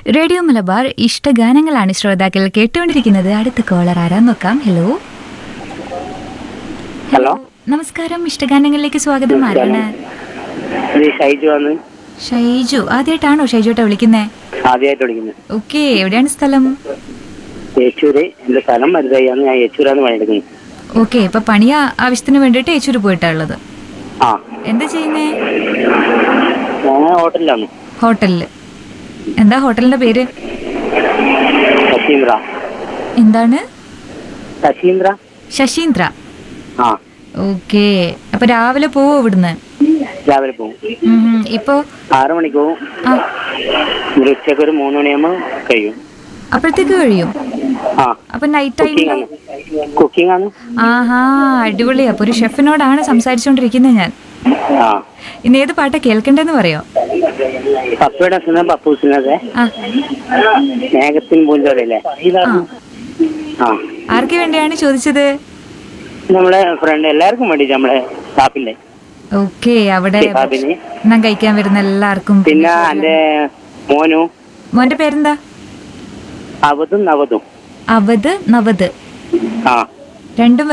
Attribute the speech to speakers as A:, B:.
A: Radio Malabar ഇഷ്ടഗാനങ്ങളാണ് ശ്രോതാക്കൾ കേട്ടുകൊണ്ടിരിക്കുന്നത് അടുത്ത കോളർ ആരാന്ന് നോക്കാം ഹലോ
B: ഹലോ
A: നമസ്കാരം ഇഷ്ടഗാനങ്ങളിലേക്ക് സ്വാഗതം ആരാണ്
B: ഇത് ഷൈജു ആണ്
A: ഷൈജു ആദ്യമായിട്ടാണോ ഷൈജുട്ടാ വിളിക്കുന്നേ
B: ആദ്യമായിട്ട് വിളിക്കുന്നത്
A: ഓക്കെ എവിടെയാണ് സ്ഥലം
B: യേച്ചൂര് എന്റെ സ്ഥലം മരുതായിയാണ് ഞാൻ യേച്ചൂരാണ് പണിയെടുക്കുന്നത്
A: ഓക്കെ ഇപ്പൊ പണി ആ- ആവശ്യത്തിന് വേണ്ടിയിട്ട് ഏച്ചൂര് പോയിട്ടാ ഉള്ളത്
B: ആ
A: എന്താ ചെയ്യുന്നേ
B: ഞാൻ ഹോട്ടലിലാണ്
A: ഹോട്ടലില് എന്താ ഹോട്ടലിന്റെ പേര്
B: ശശീന്ദ്ര
A: എന്താണ്
B: ശശീന്ദ്ര
A: ശശീന്ദ്ര
B: ആ
A: ഓക്കെ അപ്പൊ രാവിലെ പോവോ ഇവിടുന്ന്
B: രാവിലെ പോകും
A: ഉം, ഉം. ഇപ്പൊ
B: ആറു മണിക്ക് പോകും
A: ആ
B: ഒരു ഉച്ചക്ക് ഒരു മൂന്ന് മണിയാകുമ്പോൾ കഴിയും
A: അപ്പോഴത്തേക്ക് കഴിയും
B: ആ
A: അപ്പൊ നൈറ്റ്
B: കുക്കിംഗ്
A: ടൈമിൽ
B: ആണ് കുക്കിംഗ് ആണ്
A: ആഹാ അടിപൊളി അപ്പൊ ഒരു ഷെഫിനോടാണ് സംസാരിച്ചുകൊണ്ടിരിക്കുന്നത് ഞാൻ
B: ആ
A: ഇന്ന് ഏത് പാട്ടാ കേൾക്കണ്ടെന്ന് പറയോ
B: പപ്പയുടെ സിനിമ പപ്പൂസിനതെ
A: ആ
B: മേഘത്തിൻ പൂഞ്ചോടല്ലേ
A: ആ
B: ആ
A: ആർക്ക് വേണ്ടിയാണ് ചോദിച്ചത്
B: നമ്മളെ ഫ്രണ്ട് എല്ലാവർക്കും വേണ്ടി നമ്മളെ സ്റ്റാഫിന്റെ
A: ഓക്കെ അവിടെ
B: ഷിഹാബിന്
A: ഭക്ഷണം കഴിക്കാൻ വരുന്ന എല്ലാവർക്കും
B: പിന്നെ എന്റെ മോനു
A: മോന്റെ പേരെന്താ
B: അവതും നവതും
A: അവത് നവത്
B: ആ
A: രണ്ടും